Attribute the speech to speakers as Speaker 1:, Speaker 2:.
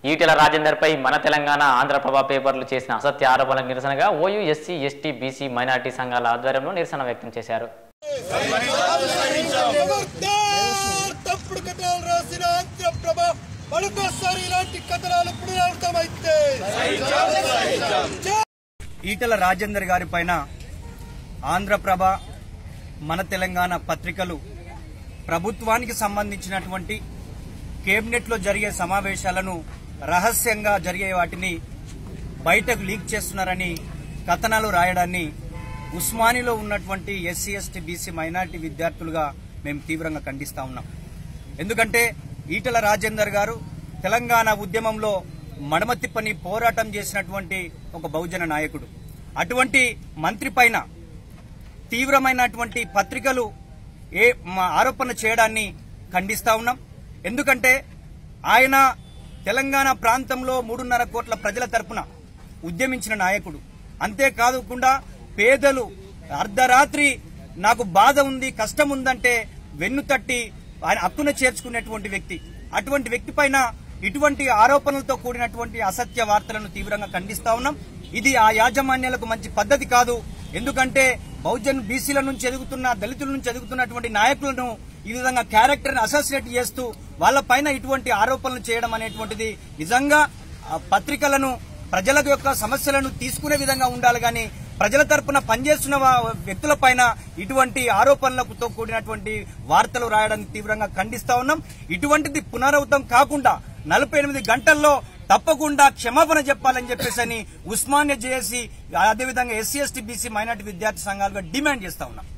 Speaker 1: ఈటెల రాజేందర్ పై మన తెలంగాణ ఆంధ్రప్రభ పేపర్లు చేసిన అసత్య ఆరోపణలకు నిరసనగా OU SC ST BC minority సంఘాల ఆధ్వర్యంలో నిరసన వ్యక్తం చేశారు
Speaker 2: ఖబర్దార్! తప్పుడు కథనాలు రాసిన ఆంధ్రప్రభ మరొకసారి ఇలాంటి కథనాలు పునరావృతమైతే
Speaker 3: ఈటల రాజేందర్ గారి పైన ఆంధ్రప్రభ మన తెలంగాణ పత్రికలు ప్రభుత్వానికి సంబంధించినటువంటి కేబినెట్లో జరిగే సమావేశాలను రహస్యంగా జరిగే వాటిని బయటకు లీక్ చేస్తున్నారని కథనాలు రాయడాన్ని ఉస్మానిలో ఉన్నటువంటి ఎస్సీ ఎస్టీ బీసీ మైనార్టీ విద్యార్థులుగా మేము తీవ్రంగా ఖండిస్తా ఉన్నాం ఎందుకంటే ఈటల రాజేందర్ గారు తెలంగాణ ఉద్యమంలో మడమ తిప్పని పోరాటం చేసినటువంటి ఒక బహుజన నాయకుడు అటువంటి మంత్రి పైన తీవ్రమైనటువంటి పత్రికలు ఏ మా ఆరోపణ చేయడాన్ని ఖండిస్తా ఉన్నాం ఎందుకంటే ఆయన తెలంగాణ ప్రాంతంలో మూడున్నర కోట్ల ప్రజల తరపున ఉద్యమించిన నాయకుడు అంతేకాకుండా పేదలు అర్ధరాత్రి నాకు బాధ ఉంది కష్టం ఉందంటే వెన్ను తట్టి ఆయన హక్కున చేర్చుకునేటువంటి వ్యక్తి అటువంటి వ్యక్తి పైన ఇటువంటి ఆరోపణలతో కూడినటువంటి అసత్య వార్తలను తీవ్రంగా ఖండిస్తా ఉన్నాం ఇది ఆ యాజమాన్యాలకు మంచి పద్ధతి కాదు ఎందుకంటే బహుజన్ బీసీల నుంచి ఎదుగుతున్న దళితుల నుంచి ఎదుగుతున్నటువంటి నాయకులను ఈ విధంగా క్యారెక్టర్ ని అసోసియేట్ చేస్తూ వాళ్ళ పైన ఇటువంటి ఆరోపణలు చేయడం అనేటువంటిది నిజంగా ఆ పత్రికలను ప్రజల యొక్క సమస్యలను తీసుకునే విధంగా ఉండాలి కానీ ప్రజల తరపున పనిచేస్తున్న వా- వ్యక్తులపైన ఇటువంటి ఆరోపణలతో కూడినటువంటి వార్తలు రాయడానికి తీవ్రంగా ఖండిస్తా ఉన్నాం ఇటువంటిది పునరావృతం కాకుండా నలభై ఎనిమిది గంటల్లో తప్పకుండా క్షమాపణ చెప్పాలని చెప్పేసి అని ఉస్మానియా జేఏసీ అదేవిధంగా ఎస్సీ ఎస్టీ బీసీ మైనార్టీ విద్యార్థి సంఘాలుగా డిమాండ్ చేస్తా ఉన్నాం